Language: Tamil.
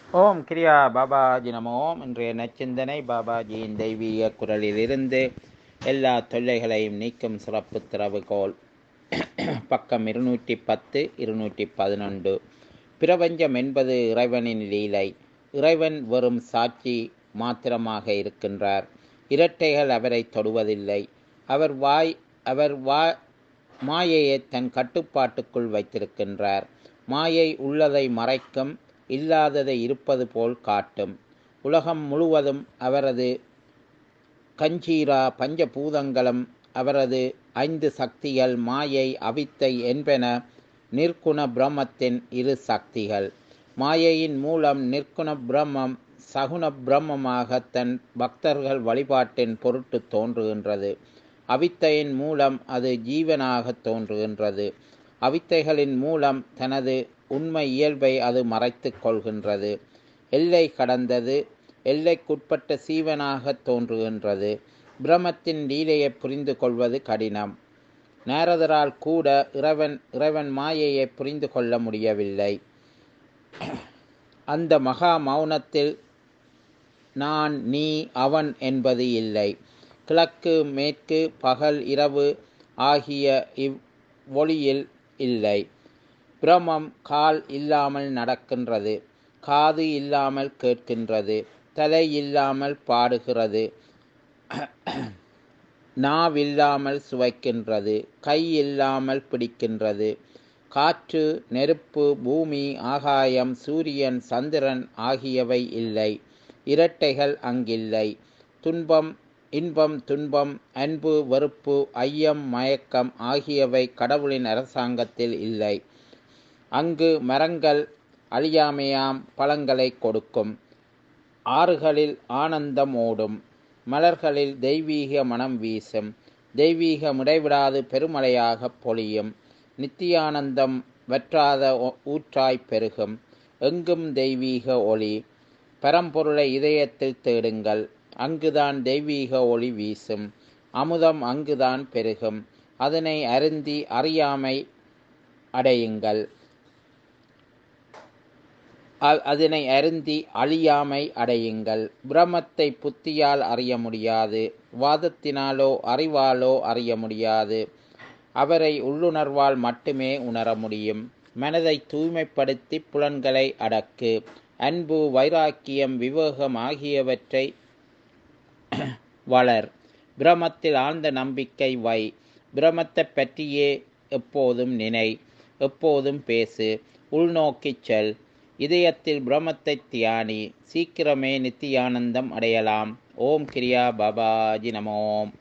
ஓம் கிரியா பாபாஜி நம ஓம் இன்றைய நச்சிந்தனை பாபாஜியின் தெய்வீக குரலிலிருந்து எல்லா தொல்லைகளையும் நீக்கும் சிறப்பு திறவுகோல் பக்கம் இருநூற்றி பத்து இருநூற்றி பதினொன்று பிரபஞ்சம் என்பது இறைவனின் லீலை இறைவன் வெறும் சாட்சி மாத்திரமாக இருக்கின்றார் இரட்டைகள் அவரை தொடுவதில்லை அவர் வாய் அவர் வா மாயையை தன் கட்டுப்பாட்டுக்குள் வைத்திருக்கின்றார் மாயை உள்ளதை மறைக்கும் இல்லாததை இருப்பது போல் காட்டும் உலகம் முழுவதும் அவரது கஞ்சீரா பஞ்சபூதங்களும் அவரது ஐந்து சக்திகள் மாயை அவித்தை என்பன நிற்குண பிரம்மத்தின் இரு சக்திகள் மாயையின் மூலம் நிற்குண பிரம்மம் சகுன பிரம்மமாக தன் பக்தர்கள் வழிபாட்டின் பொருட்டு தோன்றுகின்றது அவித்தையின் மூலம் அது ஜீவனாக தோன்றுகின்றது அவித்தைகளின் மூலம் தனது உண்மை இயல்பை அது மறைத்து கொள்கின்றது எல்லை கடந்தது எல்லைக்குட்பட்ட சீவனாக தோன்றுகின்றது பிரமத்தின் லீலையை புரிந்து கொள்வது கடினம் நாரதரால் கூட இறைவன் இறைவன் மாயையை புரிந்து கொள்ள முடியவில்லை அந்த மகா மௌனத்தில் நான் நீ அவன் என்பது இல்லை கிழக்கு மேற்கு பகல் இரவு ஆகிய இவ் ஒளியில் இல்லை பிரமம் கால் இல்லாமல் நடக்கின்றது காது இல்லாமல் கேட்கின்றது தலை இல்லாமல் பாடுகிறது நாவில்லாமல் சுவைக்கின்றது கை இல்லாமல் பிடிக்கின்றது காற்று நெருப்பு பூமி ஆகாயம் சூரியன் சந்திரன் ஆகியவை இல்லை இரட்டைகள் அங்கில்லை துன்பம் இன்பம் துன்பம் அன்பு வெறுப்பு ஐயம் மயக்கம் ஆகியவை கடவுளின் அரசாங்கத்தில் இல்லை அங்கு மரங்கள் அழியாமையாம் பழங்களை கொடுக்கும் ஆறுகளில் ஆனந்தம் ஓடும் மலர்களில் தெய்வீக மனம் வீசும் தெய்வீக முடைவிடாது பெருமழையாக பொழியும் நித்தியானந்தம் வற்றாத ஊற்றாய் பெருகும் எங்கும் தெய்வீக ஒளி பரம்பொருளை இதயத்தில் தேடுங்கள் அங்குதான் தெய்வீக ஒளி வீசும் அமுதம் அங்குதான் பெருகும் அதனை அருந்தி அறியாமை அடையுங்கள் அதனை அருந்தி அழியாமை அடையுங்கள் பிரமத்தை புத்தியால் அறிய முடியாது வாதத்தினாலோ அறிவாலோ அறிய முடியாது அவரை உள்ளுணர்வால் மட்டுமே உணர முடியும் மனதை தூய்மைப்படுத்தி புலன்களை அடக்கு அன்பு வைராக்கியம் விவேகம் ஆகியவற்றை வளர் பிரமத்தில் ஆழ்ந்த நம்பிக்கை வை பிரமத்தை பற்றியே எப்போதும் நினை எப்போதும் பேசு உள்நோக்கிச் செல் இதயத்தில் பிரமத்தை தியானி சீக்கிரமே நித்தியானந்தம் அடையலாம் ஓம் கிரியா பாபாஜி நமோம்